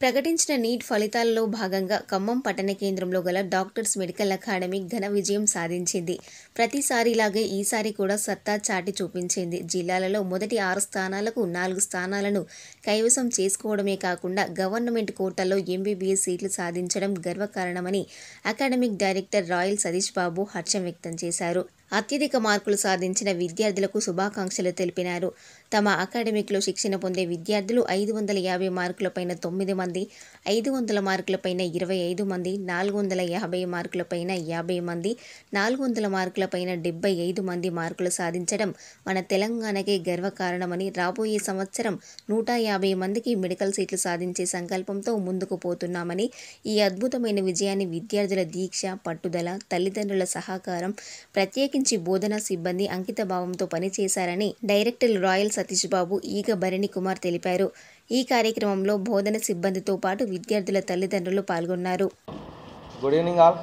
ప్రకటించిన నీట్ ఫలితాలలో భాగంగా ఖమ్మం పట్టణ కేంద్రంలో గల డాక్టర్స్ మెడికల్ అకాడమీ ఘన విజయం సాధించింది ప్రతిసారిలాగే ఈసారి కూడా సత్తా చాటి చూపించింది జిల్లాలలో మొదటి ఆరు స్థానాలకు నాలుగు స్థానాలను కైవసం చేసుకోవడమే కాకుండా గవర్నమెంట్ కోటాలో ఎంబీబీఎస్ సీట్లు సాధించడం గర్వకారణమని academic director royal Satish Babu హర్షం వ్యక్తం చేశారు అత్యధిక మార్కులు సాధించిన విద్యార్థులకు శుభాకాంక్షలు తెలిపినారు తమ అకాడమిక్లో శిక్షణ పొందే విద్యార్థులు ఐదు వందల యాభై మార్కులపైన తొమ్మిది మంది ఐదు వందల మార్కులపైన ఇరవై ఐదు మంది నాలుగు వందల యాభై మార్కులపైన యాభై మంది నాలుగు వందల మార్కులపైన డెబ్బై ఐదు మంది మార్కులు సాధించడం మన తెలంగాణకే గర్వకారణమని రాబోయే సంవత్సరం నూట యాభై మందికి మెడికల్ సీట్లు సాధించే సంకల్పంతో ముందుకు పోతున్నామని ఈ అద్భుతమైన విజయాన్ని విద్యార్థుల దీక్ష పట్టుదల తల్లిదండ్రుల సహకారం ప్రత్యేకించి బోధనా సిబ్బంది అంకిత భావంతో పనిచేశారని డైరెక్టర్ రాయల్ సతీష్ బాబు ఈగ భరణి కుమార్ తెలిపారు ఈ కార్యక్రమంలో బోధన సిబ్బందితో పాటు విద్యార్థుల తల్లిదండ్రులు పాల్గొన్నారు good evening all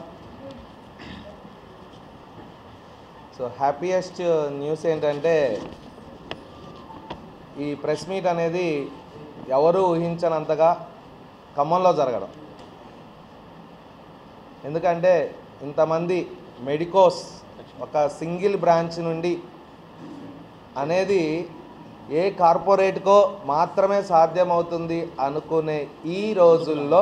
so happiest news ఏంటంటే ఈ ప్రెస్ మీట్ అనేది ఎవరు ఊహించనంతగా ఖమ్మంలో జరగడం ఎందుకంటే ఇంతమంది మెడికోస్ ఒక సింగిల్ బ్రాంచ్ నుండి అనేది ఏ కార్పొరేట్కో మాత్రమే సాధ్యమవుతుంది అనుకునే ఈ రోజుల్లో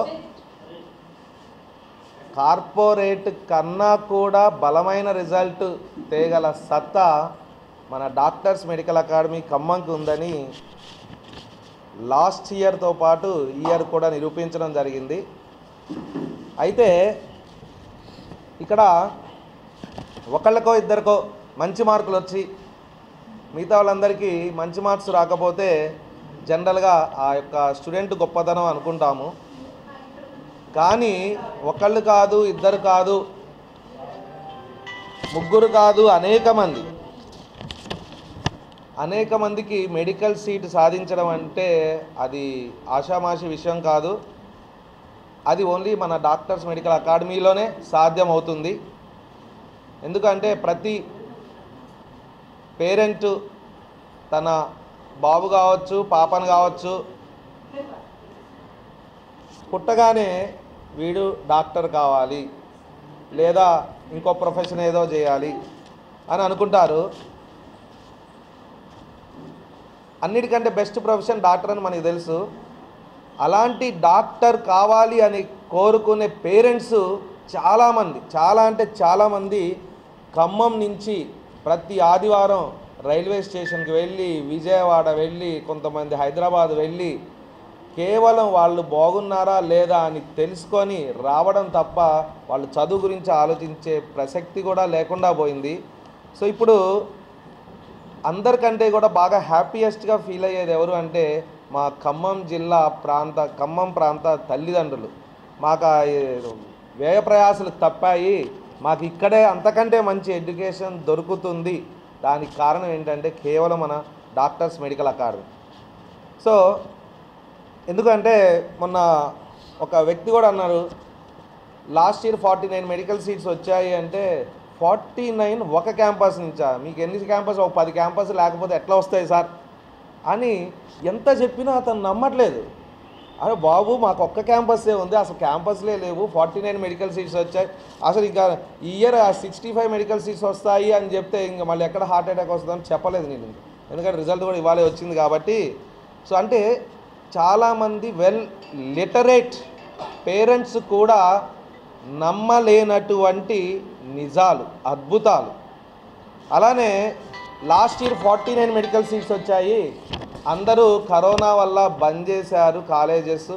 కార్పొరేట్ కన్నా కూడా బలమైన రిజల్ట్ తేగల సత్తా మన డాక్టర్స్ మెడికల్ అకాడమీ ఖమ్మంకి ఉందని లాస్ట్ ఇయర్తో పాటు ఈ ఇయర్ కూడా నిరూపించడం జరిగింది అయితే ఇక్కడ ఒకళ్ళకో ఇద్దరికో మంచి మార్కులు వచ్చి మిగతా వాళ్ళందరికీ మంచి మార్క్స్ రాకపోతే జనరల్గా ఆ యొక్క స్టూడెంట్ గొప్పతనం అనుకుంటాము కానీ ఒకళ్ళు కాదు ఇద్దరు కాదు ముగ్గురు కాదు అనేక మంది అనేక మందికి మెడికల్ సీట్ సాధించడం అంటే అది ఆషామాషి విషయం కాదు అది ఓన్లీ మన డాక్టర్స్ మెడికల్ అకాడమీలోనే సాధ్యం అవుతుంది ఎందుకంటే ప్రతి పేరెంట్ తన బాబు కావచ్చు పాపను కావచ్చు పుట్టగానే వీడు డాక్టర్ కావాలి లేదా ఇంకో ప్రొఫెషన్ ఏదో చేయాలి అని అనుకుంటారు అన్నిటికంటే బెస్ట్ ప్రొఫెషన్ డాక్టర్ అని మనకి తెలుసు అలాంటి డాక్టర్ కావాలి అని కోరుకునే పేరెంట్స్ చాలామంది చాలా అంటే చాలామంది ఖమ్మం నుంచి ప్రతి ఆదివారం రైల్వే స్టేషన్కి వెళ్ళి విజయవాడ వెళ్ళి కొంతమంది హైదరాబాద్ వెళ్ళి కేవలం వాళ్ళు బాగున్నారా లేదా అని తెలుసుకొని రావడం తప్ప వాళ్ళు చదువు గురించి ఆలోచించే ప్రసక్తి కూడా లేకుండా పోయింది సో ఇప్పుడు అందరికంటే కూడా బాగా హ్యాపీయెస్ట్గా ఫీల్ అయ్యేది ఎవరు అంటే మా ఖమ్మం జిల్లా ప్రాంత ఖమ్మం ప్రాంత తల్లిదండ్రులు మాకు ఆ వ్యయ ప్రయాసాలు తప్పాయి మాకు ఇక్కడే అంతకంటే మంచి ఎడ్యుకేషన్ దొరుకుతుంది దానికి కారణం ఏంటంటే కేవలం మన డాక్టర్స్ మెడికల్ అకాడమీ సో ఎందుకంటే మొన్న ఒక వ్యక్తి కూడా అన్నారు last year forty nine medical seats వచ్చాయి అంటే ఫార్టీ నైన్ ఒక క్యాంపస్ నుంచా మీకు ఎన్ని క్యాంపస్ ఒక పది క్యాంపస్ లేకపోతే ఎట్లా వస్తాయి సార్ అని ఎంత చెప్పినా అతను నమ్మట్లేదు అరే బాబు మాకు ఒక్క క్యాంపస్సే ఉంది అసలు క్యాంపస్లే లేవు ఫార్టీ నైన్ మెడికల్ సీట్స్ వచ్చాయి అసలు ఇంకా ఈ year sixty five medical seats వస్తాయి అని చెప్తే ఇంకా మళ్ళీ ఎక్కడ హార్ట్ అటాక్ వస్తుందని చెప్పలేదు నేను ఇంకా. ఎందుకంటే రిజల్ట్ కూడా ఇవాళే వచ్చింది కాబట్టి సో అంటే చాలామంది వెల్ లిటరేట్ పేరెంట్స్ కూడా నమ్మలేనటువంటి నిజాలు అద్భుతాలు అలానే last year forty nine medical seats వచ్చాయి అందరూ కరోనా వల్ల బంద్ చేశారు కాలేజెస్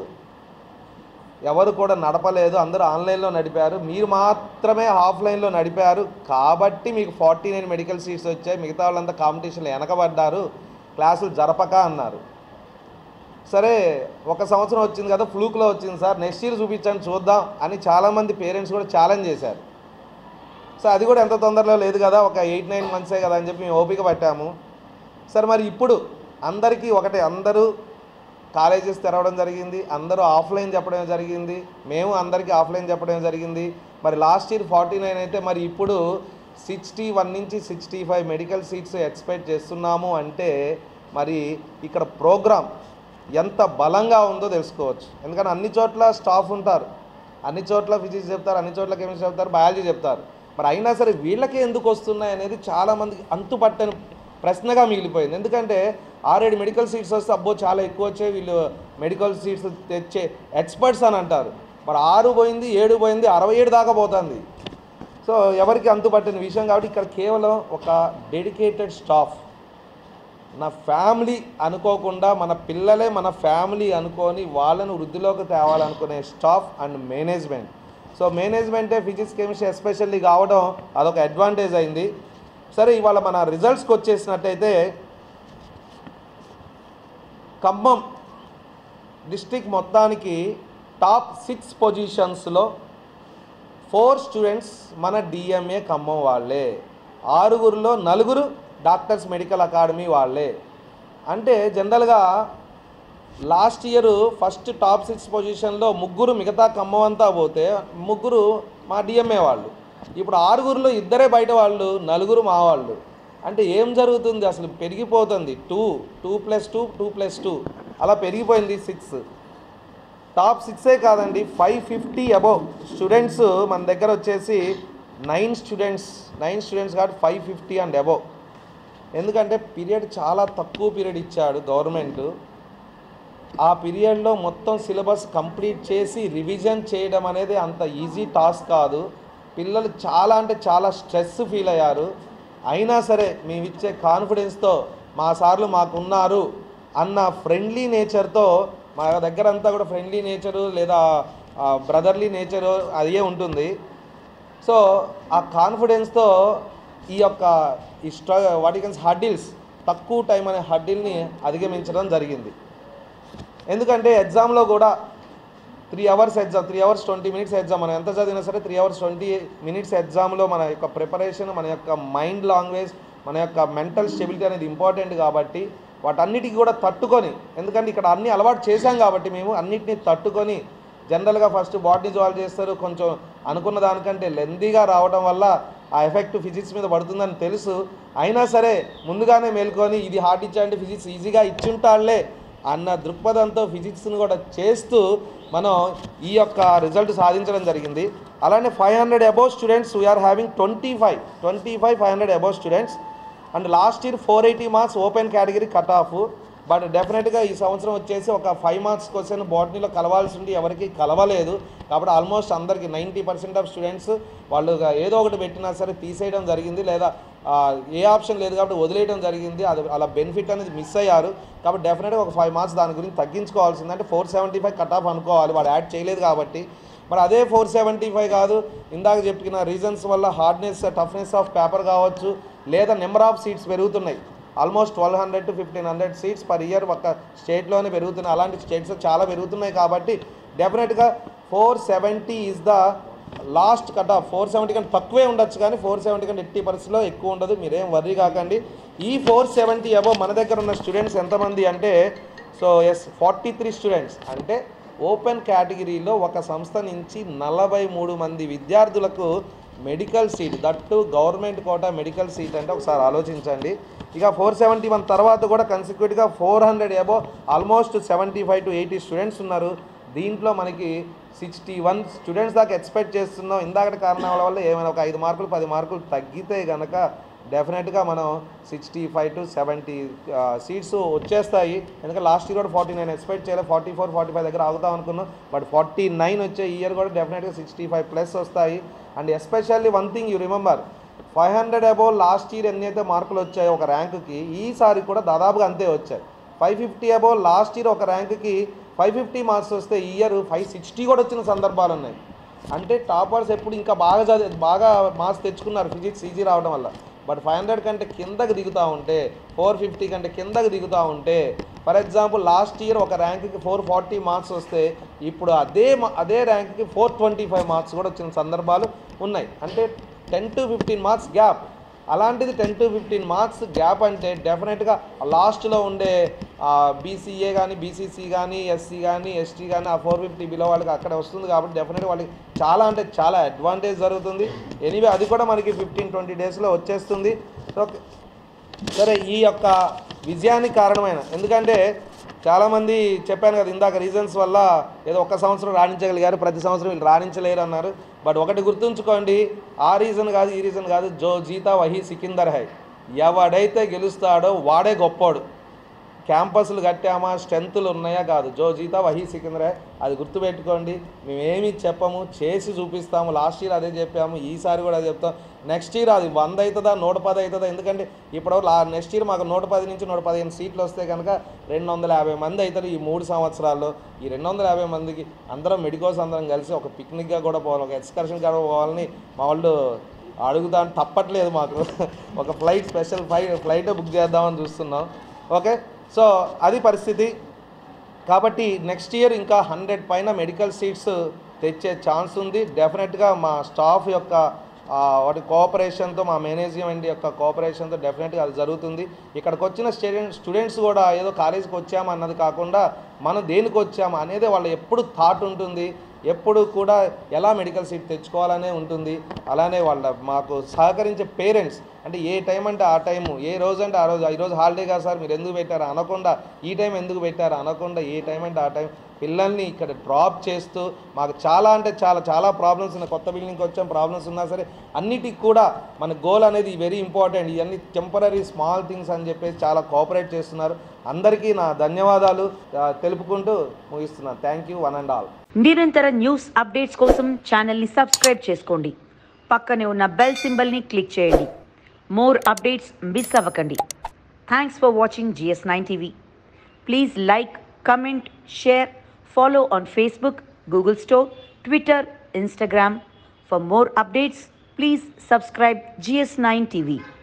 ఎవరు కూడా నడపలేదు అందరూ ఆన్లైన్లో నడిపారు మీరు మాత్రమే ఆఫ్లైన్లో నడిపారు కాబట్టి మీకు ఫార్టీ నైన్ మెడికల్ సీట్స్ వచ్చాయి మిగతా వాళ్ళంతా కాంపిటీషన్లో వెనకబడ్డారు క్లాసులు జరపక అన్నారు సరే ఒక సంవత్సరం వచ్చింది కదా ఫ్లూక్లో వచ్చింది సార్ నెక్స్ట్ ఇయర్ చూపించండి చూద్దాం అని చాలామంది పేరెంట్స్ కూడా ఛాలెంజ్ చేశారు సో అది కూడా ఎంత తొందరలో లేదు కదా ఒక ఎయిట్ నైన్ మంత్సే కదా అని చెప్పి మేము ఓపిక పట్టాము సరే మరి ఇప్పుడు అందరికీ ఒకటే అందరూ కాలేజెస్ తెరవడం జరిగింది అందరూ ఆఫ్లైన్ చెప్పడం జరిగింది మేము అందరికీ ఆఫ్లైన్ చెప్పడం జరిగింది మరి లాస్ట్ ఇయర్ ఫార్టీ నైన్ అయితే మరి ఇప్పుడు సిక్స్టీ వన్ నుంచి sixty five medical seats expect చేస్తున్నాము అంటే మరి ఇక్కడ ప్రోగ్రామ్ ఎంత బలంగా ఉందో తెలుసుకోవచ్చు ఎందుకంటే అన్ని చోట్ల స్టాఫ్ ఉంటారు అన్ని చోట్ల ఫిజిక్స్ చెప్తారు అన్ని చోట్ల కెమిస్ట్రీ చెప్తారు బయాలజీ చెప్తారు మరి అయినా సరే వీళ్ళకే ఎందుకు వస్తున్నాయి అనేది చాలామందికి అంతుపట్టని ప్రశ్నగా మిగిలిపోయింది ఎందుకంటే ఆరేడు మెడికల్ సీట్స్ వస్తే అబ్బో చాలా ఎక్కువ వచ్చాయి వీళ్ళు మెడికల్ సీట్స్ తెచ్చే ఎక్స్పర్ట్స్ అని అంటారు మరి ఆరు పోయింది ఏడు పోయింది అరవై ఏడు దాకా పోతుంది సో ఎవరికి అంతుపట్టిన విషయం కాబట్టి ఇక్కడ కేవలం ఒక డెడికేటెడ్ స్టాఫ్ నా ఫ్యామిలీ అనుకోకుండా మన పిల్లలే మన ఫ్యామిలీ అనుకొని వాళ్ళను వృద్ధిలోకి తేవాలనుకునే స్టాఫ్ అండ్ మేనేజ్మెంట్ సో మేనేజ్మెంటే ఫిజిక్స్ కెమిస్ట్రీ ఎస్పెషల్లీ కావడం అదొక అడ్వాంటేజ్ అయింది సరే ఇవాళ మన రిజల్ట్స్కి వచ్చేసినట్టయితే ఖమ్మం డిస్టిక్ మొత్తానికి టాప్ సిక్స్ పొజిషన్స్లో ఫోర్ స్టూడెంట్స్ మన డిఎంఏ ఖమ్మం వాళ్ళే ఆరుగురిలో నలుగురు డాక్టర్స్ మెడికల్ అకాడమీ వాళ్ళే అంటే జనరల్గా last year first top six పొజిషన్లో ముగ్గురు మిగతా ఖమ్మం అంతా పోతే ముగ్గురు మా డిఎంఏ వాళ్ళు ఇప్పుడు ఆరుగురిలో ఇద్దరే బయట వాళ్ళు నలుగురు మా వాళ్ళు అంటే ఏం జరుగుతుంది అసలు పెరిగిపోతుంది two two plus two two plus two అలా పెరిగిపోయింది సిక్స్ టాప్ సిక్సే కాదండి ఫైవ్ ఫిఫ్టీ అబోవ్ స్టూడెంట్స్ మన దగ్గర వచ్చేసి నైన్ స్టూడెంట్స్ నైన్ స్టూడెంట్స్ కాబట్టి ఫైవ్ ఫిఫ్టీ అండ్ అబోవ్ ఎందుకంటే పీరియడ్ చాలా తక్కువ పీరియడ్ ఇచ్చాడు గవర్నమెంట్ ఆ పీరియడ్లో మొత్తం సిలబస్ కంప్లీట్ చేసి రివిజన్ చేయడం అనేది అంత ఈజీ టాస్క్ కాదు పిల్లలు చాలా అంటే చాలా స్ట్రెస్ ఫీల్ అయ్యారు అయినా సరే మేము ఇచ్చే కాన్ఫిడెన్స్తో మా సార్లు మాకున్నారు అన్న ఫ్రెండ్లీ నేచర్తో మా దగ్గర అంతా కూడా ఫ్రెండ్లీ నేచరు లేదా బ్రదర్లీ నేచరు అదే ఉంటుంది సో ఆ కాన్ఫిడెన్స్తో ఈ యొక్క ఈ స్ట్ర వాటికన్స్ హడ్డిల్స్ తక్కువ టైం అనే హడ్డిల్ని అధిగమించడం జరిగింది ఎందుకంటే ఎగ్జామ్లో కూడా three hours exam three hours twenty minutes exam మనం ఎంత చదివినా సరే త్రీ అవర్స్ ట్వంటీ మినిట్స్ ఎగ్జామ్లో మన యొక్క ప్రిపరేషన్ మన యొక్క మైండ్ లాంగ్వేజ్ మన యొక్క మెంటల్ స్టెబిలిటీ అనేది ఇంపార్టెంట్ కాబట్టి వాటన్నిటికీ కూడా తట్టుకొని ఎందుకంటే ఇక్కడ అన్ని అలవాటు చేశాం కాబట్టి మేము అన్నిటినీ తట్టుకొని జనరల్గా ఫస్ట్ బాటనీ జువాలజీ చేస్తారు కొంచెం అనుకున్న దానికంటే లెందీగా రావడం వల్ల ఆ ఎఫెక్ట్ ఫిజిక్స్ మీద పడుతుందని తెలుసు అయినా సరే ముందుగానే మేల్కొని ఇది హార్ట్ ఇచ్చాయంటే ఫిజిక్స్ ఈజీగా ఇచ్చుంటాళ్లే అన్న దృక్పథంతో ఫిజిక్స్ని కూడా చేస్తూ మనం ఈ యొక్క రిజల్ట్ సాధించడం జరిగింది అలానే five hundred above students we are having twenty five twenty five five hundred above students and last year four eighty marks open category cut off but డెఫినెట్గా ఈ సంవత్సరం వచ్చేసి ఒక ఫైవ్ మార్క్స్ క్వశ్చన్ బాటనీలో కలవాల్సి ఉండి ఎవరికి కలవలేదు కాబట్టి ఆల్మోస్ట్ అందరికి నైంటీ పర్సెంట్ ఆఫ్ స్టూడెంట్స్ వాళ్ళు ఏదో ఒకటి పెట్టినా సరే తీసేయడం జరిగింది లేదా ఆ, ఏ ఆప్షన్ లేదు కాబట్టి వదిలేయడం జరిగింది అది అలా బెనిఫిట్ అనేది మిస్ అయ్యారు కాబట్టి డెఫినెట్గా ఒక ఫైవ్ మార్క్స్ దాని గురించి తగ్గించుకోవాల్సింది అంటే four seventy five cut off అనుకోవాలి వాడు యాడ్ చేయలేదు కాబట్టి మరి అదే ఫోర్ సెవెంటీ ఫైవ్ కాదు ఇందాక చెప్పిన రీజన్స్ వల్ల హార్డ్నెస్ టఫ్నెస్ ఆఫ్ పేపర్ కావచ్చు లేదా నెంబర్ ఆఫ్ సీట్స్ పెరుగుతున్నాయి almost twelve hundred to fifteen hundred seats per year ఒక స్టేట్లోనే పెరుగుతున్నాయి అలాంటి స్టేట్స్ చాలా పెరుగుతున్నాయి కాబట్టి డెఫినెట్గా four seventy is the last cut off four seventy కంటే తక్కువే ఉండొచ్చు కానీ ఫోర్ సెవెంటీ కంటే ఎట్టి పరిస్థితిలో ఎక్కువ ఉండదు మీరేం వర్రీ కాకండి ఈ ఫోర్ సెవెంటీ అబో మన దగ్గర ఉన్న స్టూడెంట్స్ ఎంతమంది అంటే so yes forty three students అంటే ఓపెన్ కేటగిరీలో ఒక సంస్థ నుంచి నలభై మూడు మంది విద్యార్థులకు medical seat that government quota medical seat అంటే ఒకసారి ఆలోచించండి ఇక ఫోర్ సెవెంటీ వన్ తర్వాత కూడా కన్సిక్యూటివ్గా four hundred above almost seventy five to eighty students ఉన్నారు దీంట్లో మనకి సిక్స్టీ వన్ స్టూడెంట్స్ దాకా ఎక్స్పెక్ట్ చేస్తున్నాం ఇందాకటి కారణాల వల్ల ఏమైనా ఒక ఐదు మార్కులు పది మార్కులు తగ్గితే కనుక డెఫినెట్గా మనం sixty five to seventy seats వచ్చేస్తాయి ఎందుకంటే లాస్ట్ ఇయర్ కూడా ఫార్టీ నైన్ ఎక్స్పెక్ట్ చేయలేదు ఫార్టీ ఫోర్ ఫార్టీ ఫైవ్ దగ్గర ఆగుతాం అనుకున్నాం బట్ ఫార్టీ నైన్ వచ్చే ఈ ఇయర్ కూడా డెఫినెట్గా సిక్స్టీ ఫైవ్ ప్లస్ వస్తాయి and especially one thing you remember five hundred above last year ఎన్ని అయితే మార్కులు వచ్చాయో ఒక ర్యాంకుకి ఈసారి కూడా దాదాపుగా అంతే వచ్చాయి five fifty above last year ఒక ర్యాంకుకి ఫైవ్ ఫిఫ్టీ మార్క్స్ వస్తే ఈ ఇయర్ ఫైవ్ సిక్స్టీ కూడా వచ్చిన సందర్భాలు ఉన్నాయి అంటే టాపర్స్ ఎప్పుడు ఇంకా బాగా చదివి బాగా మార్క్స్ తెచ్చుకున్నారు ఫిజిక్స్ ఈజీ రావడం వల్ల బట్ ఫైవ్ హండ్రెడ్ కంటే కిందకి దిగుతూ ఉంటే ఫోర్ ఫిఫ్టీ కంటే కిందకి దిగుతూ ఉంటే ఫర్ ఎగ్జాంపుల్ లాస్ట్ ఇయర్ ఒక ర్యాంక్కి ఫోర్ ఫార్టీ మార్క్స్ వస్తే ఇప్పుడు అదే మా- అదే ర్యాంక్కి ఫోర్ ట్వంటీ ఫైవ్ మార్క్స్ కూడా వచ్చిన సందర్భాలు ఉన్నాయి అంటే ten to fifteen marks gap అలాంటిది ten to fifteen marks gap అంటే డెఫినెట్గా లాస్ట్లో ఉండే బీసీఏ కానీ బీసీసీ కానీ ఎస్సీ కానీ ఎస్టీ కానీ ఆ ఫోర్ ఫిఫ్టీ బిలో వాళ్ళకి అక్కడ వస్తుంది కాబట్టి డెఫినెట్గా వాళ్ళకి చాలా అంటే చాలా అడ్వాంటేజ్ జరుగుతుంది ఎనీవే అది కూడా మనకి ఫిఫ్టీన్ ట్వంటీ డేస్లో వచ్చేస్తుంది సో సరే ఈ యొక్క విజయానికి కారణమైన ఎందుకంటే చాలామంది చెప్పాను కదా ఇందాక రీజన్స్ వల్ల ఏదో ఒక్క సంవత్సరం రాణించగలిగారు ప్రతి సంవత్సరం వీళ్ళు రాణించలేరు అన్నారు బట్ ఒకటి గుర్తుంచుకోండి ఆ రీజన్ కాదు ఈ రీజన్ కాదు జో జీతా వహీ సికిందర్ హై ఎవడైతే గెలుస్తాడో వాడే గొప్పోడు క్యాంపస్లు కట్టామా స్ట్రెంత్లు ఉన్నాయా కాదు జో జీతా వహీ సికిందర్ హై అది గుర్తుపెట్టుకోండి మేమేమి చెప్పము చేసి చూపిస్తాము లాస్ట్ ఇయర్ అదే చెప్పాము ఈసారి కూడా అదే చెప్తాం నెక్స్ట్ ఇయర్ అది వంద అవుతుందా నూట పది అవుతుందా ఎందుకంటే ఇప్పుడు లా నెక్స్ట్ ఇయర్ మాకు నూట పది నుంచి నూట పదిహేను సీట్లు వస్తే కనుక రెండు వందల యాభై మంది అవుతారు ఈ మూడు సంవత్సరాల్లో ఈ రెండు వందల యాభై మందికి అందరం మెడికోస్ అందరం కలిసి ఒక పిక్నిక్గా కూడా పోవాలి ఒక ఎక్స్కర్షన్ కూడా పోవాలని మా వాళ్ళు అడుగుతా తప్పట్లేదు మాకు ఒక flight special flight flight book చేద్దామని చూస్తున్నాం ఓకే సో అది పరిస్థితి కాబట్టి నెక్స్ట్ ఇయర్ ఇంకా హండ్రెడ్ పైన మెడికల్ సీట్స్ తెచ్చే ఛాన్స్ ఉంది డెఫినెట్గా మా స్టాఫ్ యొక్క ఆ, వాటి కోఆపరేషన్తో మా మేనేజ్మెంట్ యొక్క కోఆపరేషన్తో డెఫినెట్గా అది జరుగుతుంది ఇక్కడికి వచ్చిన స్టూడెంట్ స్టూడెంట్స్ కూడా ఏదో కాలేజీకి వచ్చాము అన్నది కాకుండా మనం దేనికి వచ్చాము అనేది వాళ్ళ ఎప్పుడు థాట్ ఉంటుంది ఎప్పుడు కూడా ఎలా మెడికల్ సీట్ తెచ్చుకోవాలనే ఉంటుంది అలానే వాళ్ళ మాకు సహకరించే పేరెంట్స్ అంటే ఏ టైం అంటే ఆ టైము ఏ రోజు అంటే ఆ రోజు ఈ రోజు హాలిడే కాదు సార్ మీరు ఎందుకు పెట్టారు అనకుండా ఈ టైం ఎందుకు పెట్టారు అనకుండా ఏ టైం అంటే ఆ టైం పిల్లల్ని ఇక్కడ డ్రాప్ చేస్తూ మాకు చాలా అంటే చాలా చాలా ప్రాబ్లమ్స్ ఉన్నాయి కొత్త బిల్డింగ్కి వచ్చాం ప్రాబ్లమ్స్ ఉన్నా సరే అన్నిటికి కూడా మన గోల్ అనేది వెరీ ఇంపార్టెంట్ ఇవన్నీ టెంపరీ స్మాల్ థింగ్స్ అని చెప్పేసి చాలా కోఆపరేట్ చేస్తున్నారు అందరికీ నా ధన్యవాదాలు ఆ, తెలుపుకుంటూ ముగిస్తున్నాను thank you one and all నిరంతర న్యూస్ అప్డేట్స్ కోసం ఛానల్ని సబ్స్క్రైబ్ చేసుకోండి పక్కనే ఉన్న బెల్ సింబల్ని క్లిక్ చేయండి మోర్ అప్డేట్స్ మిస్ అవ్వకండి thanks for watching GS nine TV please like comment share follow on Facebook Google store Twitter Instagram for more updates please subscribe GS nine TV